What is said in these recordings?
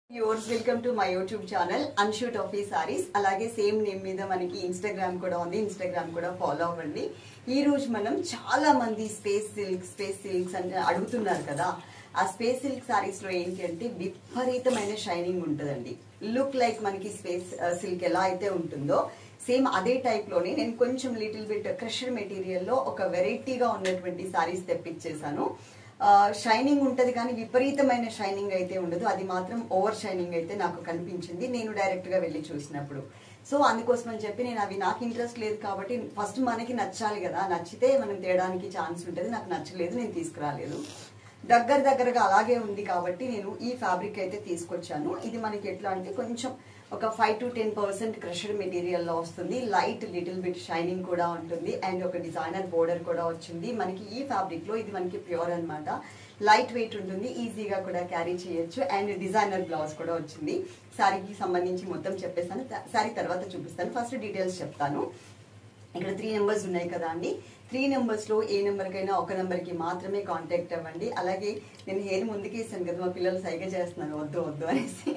yours welcome to my YouTube channel అన్షూట్ ఆఫీ సారీస్ అలాగే సేమ్ నేమ్ మీద మనకి ఇన్స్టాగ్రామ్ కూడా ఉంది ఇన్స్టాగ్రామ్ కూడా ఫాలో అవ్వండి ఈ రోజు మనం చాలా మంది స్పేస్ సిల్క్ స్పేస్ సిల్క్స్ అంటే అడుగుతున్నారు కదా ఆ స్పేస్ సిల్క్ సారీస్ లో ఏంటి అంటే విపరీతమైన షైనింగ్ ఉంటుందండి లుక్ లైక్ మనకి స్పేస్ సిల్క్ ఎలా అయితే ఉంటుందో సేమ్ అదే టైప్ లోనే నేను కొంచెం లిటిల్ బిట్ క్రషర్ మెటీరియల్ లో ఒక వెరైటీగా ఉన్నటువంటి సారీస్ తెప్పించేసాను షైనింగ్ ఉంటది కానీ విపరీతమైన షైనింగ్ అయితే ఉండదు అది మాత్రం ఓవర్ షైనింగ్ అయితే నాకు కనిపించింది నేను డైరెక్ట్ గా వెళ్ళి చూసినప్పుడు సో అందుకోసం అని చెప్పి నేను అవి నాకు ఇంట్రెస్ట్ లేదు కాబట్టి ఫస్ట్ మనకి నచ్చాలి కదా నచ్చితే మనం తేయడానికి ఛాన్స్ ఉంటుంది నాకు నచ్చలేదు నేను తీసుకురాలేదు దగ్గర దగ్గరగా అలాగే ఉంది కాబట్టి నేను ఈ ఫ్యాబ్రిక్ అయితే తీసుకొచ్చాను ఇది మనకి ఎట్లా అంటే కొంచెం ఒక five to ten percent crusher material లో వస్తుంది లైట్ లిటిల్ బిట్ షైనింగ్ కూడా ఉంటుంది అండ్ ఒక డిజైనర్ బోర్డర్ కూడా వచ్చింది మనకి ఈ ఫ్యాబ్రిక్ లో ఇది మనకి ప్యూర్ అన్నమాట లైట్ వెయిట్ ఉంటుంది ఈజీగా కూడా క్యారీ చేయొచ్చు అండ్ డిజైనర్ బ్లౌజ్ కూడా వచ్చింది శారీకి సంబంధించి మొత్తం చెప్పేస్తాను శారీ తర్వాత చూపిస్తాను ఫస్ట్ డీటెయిల్స్ చెప్తాను ఇక్కడ త్రీ నెంబర్స్ ఉన్నాయి కదా అండి త్రీ నెంబర్స్ లో ఏ నెంబర్ కైనా ఒక నెంబర్ కి మాత్రమే కాంటాక్ట్ అవ్వండి అలాగే నేను హెయిర్ ముందుకు ఇస్తాను కదా మా పిల్లలు సైగ చేస్తున్నారు వద్దు వద్దు అనేసి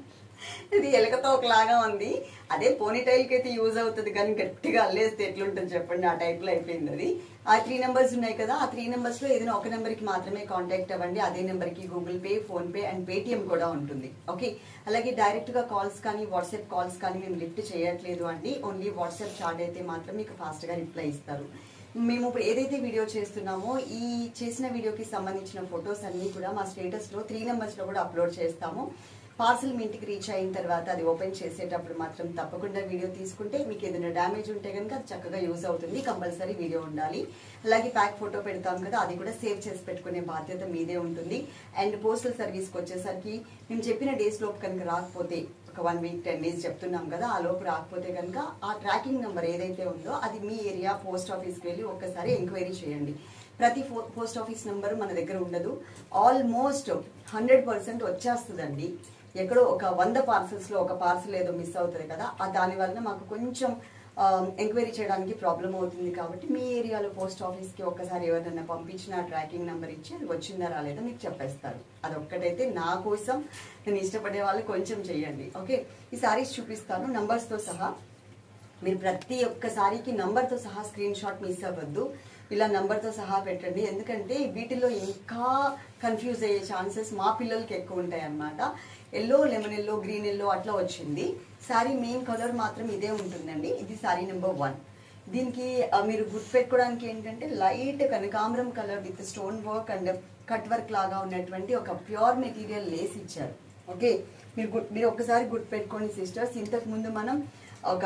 ఇది ఎలకతో ఒకలాగా ఉంది అదే పోనీ కి అయితే యూజ్ అవుతుంది కానీ గట్టిగా అల్లేస్తే ఎట్లుంటుంది చెప్పండి ఆ టైప్ లో అయిపోయింది అది ఆ త్రీ నెంబర్స్ ఉన్నాయి కదా ఆ త్రీ నెంబర్స్ లో ఏదైనా ఒక నెంబర్ కి మాత్రమే కాంటాక్ట్ అవ్వండి అదే నెంబర్ కి Google Pay PhonePe and Paytm కూడా ఉంటుంది ఓకే అలాగే డైరెక్ట్ గా కాల్స్ కానీ వాట్సాప్ కాల్స్ కానీ మేము లిఫ్ట్ చేయట్లేదు అండి ఓన్లీ వాట్సాప్ చాట్ అయితే మాత్రం మీకు ఫాస్ట్ గా రిప్లై ఇస్తారు మేము ఇప్పుడు ఏదైతే వీడియో చేస్తున్నామో ఈ చేసిన వీడియోకి సంబంధించిన ఫొటోస్ అన్ని కూడా మా స్టేటస్ లో త్రీ నెంబర్స్ లో కూడా అప్లోడ్ చేస్తాము పార్సల్ మీ ఇంటికి రీచ్ అయిన తర్వాత అది ఓపెన్ చేసేటప్పుడు మాత్రం తప్పకుండా వీడియో తీసుకుంటే మీకు ఏదైనా డ్యామేజ్ ఉంటే కనుక అది చక్కగా యూజ్ అవుతుంది కంపల్సరీ వీడియో ఉండాలి అలాగే ప్యాక్ ఫోటో పెడతాం కదా అది కూడా సేవ్ చేసి పెట్టుకునే బాధ్యత మీదే ఉంటుంది అండ్ పోస్టల్ సర్వీస్కి వచ్చేసరికి మేము చెప్పిన డేస్ లోపు కనుక రాకపోతే ఒక వన్ వీక్ టెన్ డేస్ చెప్తున్నాం కదా ఆ లోపు రాకపోతే కనుక ఆ ట్రాకింగ్ నెంబర్ ఏదైతే ఉందో అది మీ ఏరియా పోస్ట్ ఆఫీస్కి వెళ్ళి ఒక్కసారి ఎంక్వైరీ చేయండి ప్రతి పోస్ట్ ఆఫీస్ నెంబర్ మన దగ్గర ఉండదు ఆల్మోస్ట్ హండ్రెడ్ పర్సెంట్ వచ్చేస్తుందండి ఎక్కడో ఒక వంద పార్సల్స్ లో ఒక పార్సల్ ఏదో మిస్ అవుతుంది కదా ఆ దాని వలన మాకు కొంచెం ఎంక్వైరీ చేయడానికి ప్రాబ్లం అవుతుంది కాబట్టి మీ ఏరియాలో పోస్ట్ ఆఫీస్ కి ఒక్కసారి ఎవరైనా పంపించిన ట్రాకింగ్ నెంబర్ ఇచ్చి అది వచ్చిందా రాలేదా మీకు చెప్పేస్తారు అదొక్కటైతే నా కోసం నేను ఇష్టపడే వాళ్ళు కొంచెం చెయ్యండి ఓకే ఈ సారీస్ చూపిస్తాను నంబర్స్ తో సహా మీరు ప్రతి ఒక్క సారీకి నంబర్ తో సహా స్క్రీన్ షాట్ మిస్ అవ్వద్దు ఇలా నంబర్ తో సహా పెట్టండి ఎందుకంటే వీటిలో ఇంకా కన్ఫ్యూజ్ అయ్యే ఛాన్సెస్ మా పిల్లలకి ఎక్కువ ఉంటాయి అన్నమాట yellow lemon yellow green yellow అట్లా వచ్చింది శారీ మెయిన్ కలర్ మాత్రం ఇదే ఉంటుందండి ఇది శారీ నెంబర్ వన్ దీనికి ఆ, మీరు గుర్తుపెట్టుకోవడానికి ఏంటంటే లైట్ కనకాంబరం colour with stone work and cut work లాగా ఉన్నటువంటి ఒక ప్యూర్ మెటీరియల్ లేస్ ఇచ్చారు ఓకే మీరు గుర్తు మీరు ఒక్కసారి గుర్తుపెట్టుకోండి సిస్టర్స్ ఇంతకు ముందు మనం ఒక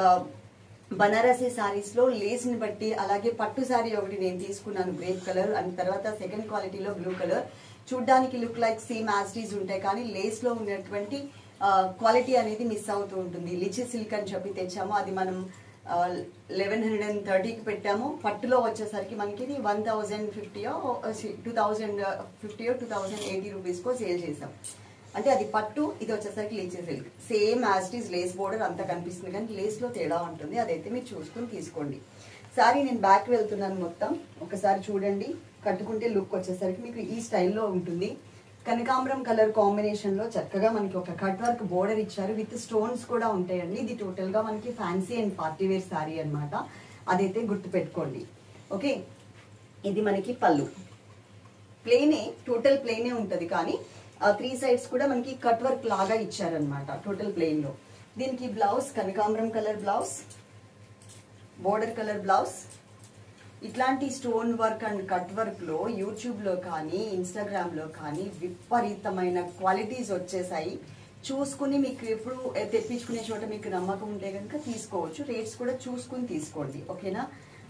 బనారసీ సారీస్ లో లేస్ ని బట్టి అలాగే పట్టు సారీ ఒకటి నేను తీసుకున్నాను గ్రేప్ కలర్ అండ్ తర్వాత సెకండ్ క్వాలిటీలో బ్లూ కలర్ చూడ్డానికి లుక్ లైక్ సేమ్ యాస్టీస్ ఉంటాయి కానీ లేస్ లో ఉన్నటువంటి క్వాలిటీ అనేది మిస్ అవుతూ ఉంటుంది లిచి సిల్క్ అని చెప్పి తెచ్చాము అది మనం లెవెన్ హండ్రెడ్ అండ్ థర్టీకి పెట్టాము పట్టులో వచ్చేసరికి మనకి ఇది వన్ థౌజండ్ ఫిఫ్టీయో టూ థౌజండ్ ఫిఫ్టీయో టూ థౌజండ్ ఎయిటీ రూపీస్కో సేల్ చేసాం అంటే అది పట్టు ఇది వచ్చేసరికి లీచే silk same as it is lace border అంతా కనిపిస్తుంది కానీ లేస్ లో తేడా ఉంటుంది అదైతే మీరు చూసుకుని తీసుకోండి సారీ నేను బ్యాక్ వెళ్తున్నాను మొత్తం ఒకసారి చూడండి కట్టుకుంటే లుక్ వచ్చేసరికి మీకు ఈ స్టైల్లో ఉంటుంది కనకాంబరం కలర్ కాంబినేషన్ లో చక్కగా మనకి ఒక కట్ వర్క్ బోర్డర్ ఇచ్చారు విత్ స్టోన్స్ కూడా ఉంటాయండి ఇది టోటల్ గా మనకి fancy and party wear sari అన్నమాట అదైతే గుర్తు పెట్టుకోండి ఓకే ఇది మనకి పళ్ళు ప్లేనే టోటల్ ప్లేనే ఉంటది కానీ ఆ త్రీ సైడ్స్ కూడా మనకి కట్ వర్క్ లాగా ఇచ్చారనమాట టోటల్ ప్లేన్ లో దీనికి బ్లౌజ్ కనకాంబరం colour blouse border colour blouse ఇట్లాంటి stone work and cut work లో యూట్యూబ్ లో కానీ ఇన్స్టాగ్రామ్ లో కానీ విపరీతమైన క్వాలిటీస్ వచ్చేసాయి చూసుకుని మీకు ఎప్పుడు తెప్పించుకునే చోట మీకు నమ్మకం ఉంటే కనుక తీసుకోవచ్చు రేట్స్ కూడా చూసుకుని తీసుకోండి ఓకేనా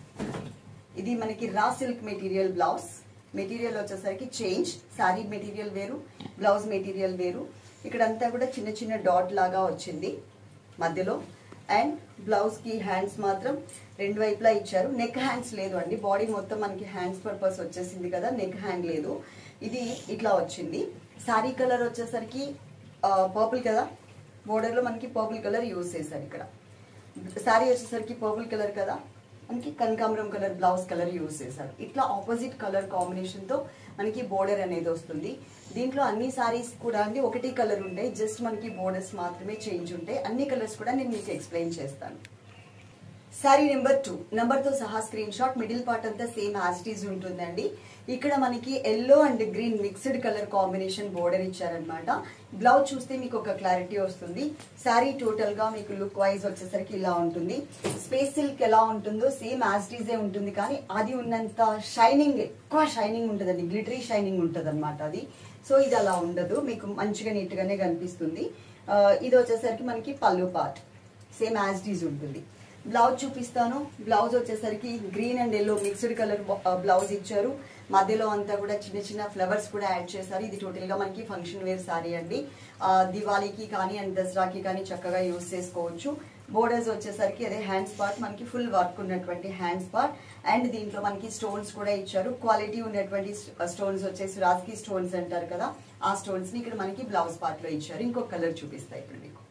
ఇది మనకి raw silk material blouse material వచ్చేసరికి చేంజ్ శారీ మెటీరియల్ వేరు బ్లౌజ్ మెటీరియల్ వేరు ఇక్కడంతా కూడా చిన్న చిన్న డాట్ లాగా వచ్చింది మధ్యలో అండ్ బ్లౌజ్ కి హ్యాండ్స్ మాత్రం రెండు వైపులా ఇచ్చారు నెక్ హ్యాండ్స్ లేదు అండి బాడీ మొత్తం మనకి హ్యాండ్స్ పర్పస్ వచ్చేసింది కదా నెక్ హ్యాండ్ లేదు ఇది ఇట్లా వచ్చింది శారీ కలర్ వచ్చేసరికి పర్పుల్ కదా బోర్డర్ లో మనకి పర్పుల్ కలర్ యూజ్ చేశారు ఇక్కడ శారీ వచ్చేసరికి పర్పుల్ కలర్ కదా మనకి కనకాంబరం కలర్ బ్లౌజ్ కలర్ యూజ్ చేశారు ఇట్లా ఆపోజిట్ కలర్ కాంబినేషన్ తో మనకి బోర్డర్ అనేది వస్తుంది దీంట్లో అన్ని సారీస్ కూడా అండి ఒకటి కలర్ ఉంటాయి జస్ట్ మనకి బోర్డర్స్ మాత్రమే చేంజ్ ఉంటాయి అన్ని కలర్స్ కూడా నేను మీకు ఎక్స్ప్లెయిన్ చేస్తాను సారీ నెంబర్ టూ నెంబర్ తో సహా స్క్రీన్ షాట్ మిడిల్ పార్ట్ అంతా సేమ్ యాజిటీస్ ఉంటుందండి ఇక్కడ మనకి yellow and green mixed colour combination border ఇచ్చారనమాట బ్లౌజ్ చూస్తే మీకు ఒక క్లారిటీ వస్తుంది శారీ టోటల్ గా మీకు లుక్ వైజ్ వచ్చేసరికి ఇలా ఉంటుంది స్పేస్ సిల్క్ ఎలా ఉంటుందో సేమ్ యాజిటీసే ఉంటుంది కానీ అది ఉన్నంత షైనింగ్ ఎక్కువ షైనింగ్ ఉంటుందండి గ్లిటరీ షైనింగ్ ఉంటుంది అనమాట అది సో ఇది అలా ఉండదు మీకు మంచిగా నీట్ గానే కనిపిస్తుంది ఆ, ఇది వచ్చేసరికి మనకి పళ్ళు పార్ట్ సేమ్ యాజిటీస్ ఉంటుంది బ్లౌజ్ చూపిస్తాను బ్లౌజ్ వచ్చేసరికి green and yellow mixed colour blouse ఇచ్చారు మధ్యలో అంతా కూడా చిన్న చిన్న ఫ్లవర్స్ కూడా యాడ్ చేశారు ఇది టోటల్ గా మనకి ఫంక్షన్ వేర్ సారీ అండి ఆ, దివాళీకి కానీ అండ్ దసరాకి కానీ చక్కగా యూస్ చేసుకోవచ్చు బోర్డర్స్ వచ్చేసరికి అదే హ్యాండ్స్ పార్ట్ మనకి ఫుల్ వర్క్ ఉన్నటువంటి హ్యాండ్స్ పార్ట్ అండ్ దీంట్లో మనకి స్టోన్స్ కూడా ఇచ్చారు క్వాలిటీ ఉన్నటువంటి స్టోన్స్ వచ్చేసి రాస్కి స్టోన్స్ అంటారు కదా ఆ స్టోన్స్ ని ఇక్కడ మనకి బ్లౌజ్ పార్ట్ లో ఇచ్చారు ఇంకొక కలర్ చూపిస్తాయి ఇప్పుడు మీకు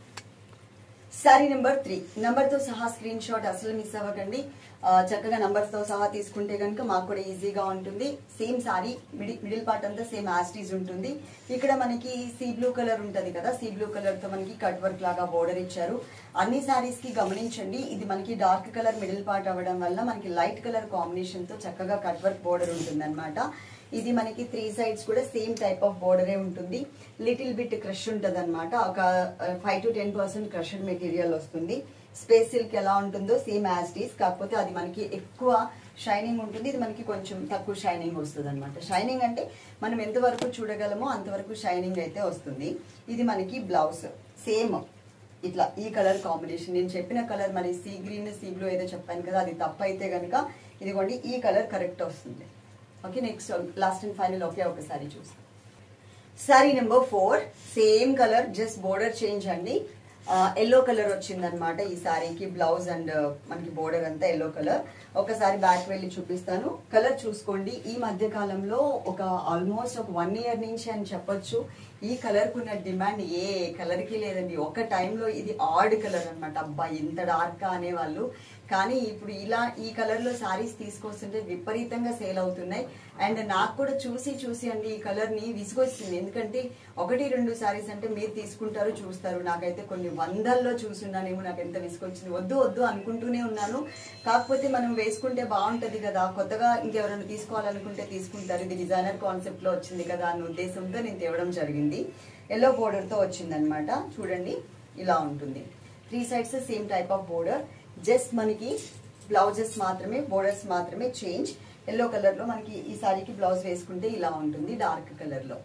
సారీ నెంబర్ త్రీ నెంబర్ తో సహా స్క్రీన్ షాట్ అసలు మిస్ అవ్వకండి ఆ, చక్కగా నంబర్స్ తో సహా తీసుకుంటే కనుక మాకు కూడా ఈజీగా ఉంటుంది same sari middle middle part అంతా సేమ్ యాస్టీజ్ ఉంటుంది ఇక్కడ మనకి సీ బ్లూ కలర్ ఉంటది కదా సీ బ్లూ కలర్ తో మనకి కట్ వర్క్ లాగా బోర్డర్ ఇచ్చారు అన్ని సారీస్ కి గమనించండి ఇది మనకి డార్క్ కలర్ మిడిల్ పార్ట్ అవ్వడం వల్ల మనకి లైట్ కలర్ కాంబినేషన్ తో చక్కగా కట్ వర్క్ బోర్డర్ ఉంటుంది ఇది మనకి త్రీ సైడ్స్ కూడా సేమ్ టైప్ ఆఫ్ బోర్డరే ఉంటుంది లిటిల్ బిట్ క్రష్ ఉంటుంది అనమాట ఒక five to ten percent crushed material వస్తుంది స్పేస్ సిల్క్ ఎలా ఉంటుందో సేమ్ యాజ్ ఈస్ కాకపోతే అది మనకి ఎక్కువ షైనింగ్ ఉంటుంది ఇది మనకి కొంచెం తక్కువ షైనింగ్ వస్తుంది అనమాట షైనింగ్ అంటే మనం ఎంతవరకు చూడగలమో అంతవరకు షైనింగ్ అయితే వస్తుంది ఇది మనకి బ్లౌజ్ సేమ్ ఇట్లా ఈ కలర్ కాంబినేషన్ నేను చెప్పిన కలర్ మరి సీ గ్రీన్ సీ బ్లూ ఏదో చెప్పాను కదా అది తప్పు అయితే కనుక ఇదిగోండి ఈ కలర్ కరెక్ట్ వస్తుంది okay next last and final okay ఒకసారి చూస్తాం sari number four same colour just border change అండి ఎల్లో కలర్ వచ్చిందనమాట ఈ సారీకి బ్లౌజ్ అండ్ మనకి బోర్డర్ అంతా ఎల్లో కలర్ ఒకసారి బ్యాక్ వెళ్ళి చూపిస్తాను కలర్ చూసుకోండి ఈ మధ్య కాలంలో ఒక ఆల్మోస్ట్ ఒక వన్ ఇయర్ నుంచి అని చెప్పొచ్చు ఈ కలర్ కున్న డిమాండ్ ఏ కలర్ కి లేదండి ఒక టైంలో ఇది ఆడ్ కలర్ అన్నమాట అబ్బా ఇంత డార్క్ అనేవాళ్ళు కానీ ఇప్పుడు ఇలా ఈ కలర్ లో సారీస్ తీసుకొస్తుంటే విపరీతంగా సేల్ అవుతున్నాయి అండ్ నాకు కూడా చూసి చూసి అండి ఈ కలర్ ని విసుగొచ్చింది ఎందుకంటే ఒకటి రెండు సారీస్ అంటే మీరు తీసుకుంటారు చూస్తారు నాకైతే కొన్ని వందల్లో చూసున్నానేమో నాకు ఎంత విసుగొచ్చింది వద్దు వద్దు అనుకుంటూనే ఉన్నాను కాకపోతే మనం వేసుకుంటే బాగుంటది కదా కొత్తగా ఇంకెవరైనా తీసుకోవాలనుకుంటే తీసుకుంటారు ఇది డిజైనర్ కాన్సెప్ట్ లో వచ్చింది కదా అన్న ఉద్దేశంతో నేను తేవడం జరిగింది ఎల్లో బోర్డర్ తో వచ్చిందనమాట చూడండి ఇలా ఉంటుంది three sides same type of border just మనకి బ్లౌజెస్ మాత్రమే బోర్డర్స్ మాత్రమే చేంజ్ ఎల్లో కలర్ లో మనకి ఈ సారీకి బ్లౌజ్ వేసుకుంటే ఇలా ఉంటుంది డార్క్ కలర్ లో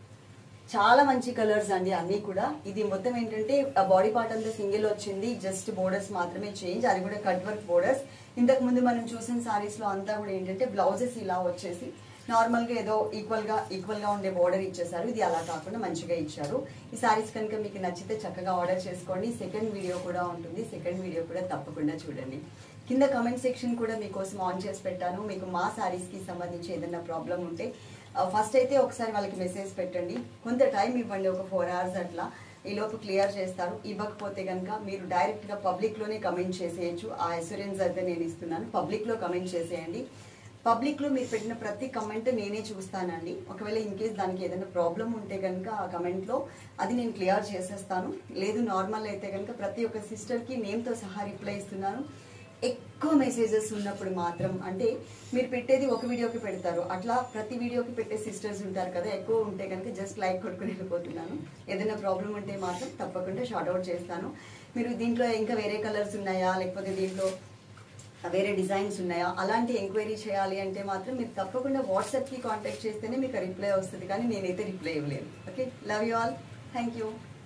చాలా మంచి కలర్స్ అండి అన్ని కూడా ఇది మొత్తం ఏంటంటే బాడీ పార్ట్ అంతా సింగిల్ వచ్చింది జస్ట్ బోర్డర్స్ మాత్రమే చేంజ్ అది కూడా కట్ వర్క్ బోర్డర్స్ ఇంతకు ముందు మనం చూసిన సారీస్ లో అంతా కూడా ఏంటంటే బ్లౌజెస్ ఇలా వచ్చేసి నార్మల్ గా ఏదో ఈక్వల్ గా ఈక్వల్ గా ఉండే బోర్డర్ ఇచ్చేసారు ఇది అలా కాకుండా మంచిగా ఇచ్చారు ఈ సారీస్ కనుక మీకు నచ్చితే చక్కగా ఆర్డర్ చేసుకోండి సెకండ్ వీడియో కూడా ఉంటుంది సెకండ్ వీడియో కూడా తప్పకుండా చూడండి కింద కమెంట్ సెక్షన్ కూడా మీకోసం ఆన్ చేసి పెట్టాను మీకు మా సారీస్ కి సంబంధించి ఏదైనా ప్రాబ్లం ఉంటే ఫస్ట్ అయితే ఒకసారి వాళ్ళకి మెసేజ్ పెట్టండి కొంత టైం ఇవ్వండి ఒక ఫోర్ అవర్స్ అట్లా ఈ లోపు క్లియర్ చేస్తారు ఇవ్వకపోతే కనుక మీరు డైరెక్ట్ గా పబ్లిక్ లోనే కమెంట్ చేసేయచ్చు ఆ అసూరెన్స్ అయితే నేను ఇస్తున్నాను పబ్లిక్ లో కమెంట్ చేసేయండి పబ్లిక్ లో మీరు పెట్టిన ప్రతి కమెంట్ నేనే చూస్తానండి ఒకవేళ ఇన్ కేస్ దానికి ఏదైనా ప్రాబ్లం ఉంటే కనుక ఆ కమెంట్ లో అది నేను క్లియర్ చేసేస్తాను లేదు నార్మల్ అయితే కనుక ప్రతి ఒక్క సిస్టర్ కి నేమ్ తో సహా రిప్లై ఇస్తున్నాను ఎక్కువ మెసేజెస్ ఉన్నప్పుడు మాత్రం అంటే మీరు పెట్టేది ఒక వీడియోకి పెడతారు అట్లా ప్రతి వీడియోకి పెట్టే సిస్టర్స్ ఉంటారు కదా ఎక్కువ ఉంటే కనుక జస్ట్ లైక్ కొట్టుకుని వెళ్ళిపోతున్నాను ఏదైనా ప్రాబ్లం ఉంటే మాత్రం తప్పకుండా షార్ట్ అవుట్ చేస్తాను మీరు దీంట్లో ఇంకా వేరే కలర్స్ ఉన్నాయా లేకపోతే దీంట్లో వేరే డిజైన్స్ ఉన్నాయా అలాంటి ఎంక్వైరీ చేయాలి అంటే మాత్రం మీరు తప్పకుండా వాట్సాప్కి కాంటాక్ట్ చేస్తేనే మీకు రిప్లై వస్తుంది కానీ నేనైతే రిప్లై ఇవ్వలేను okay love you all thank you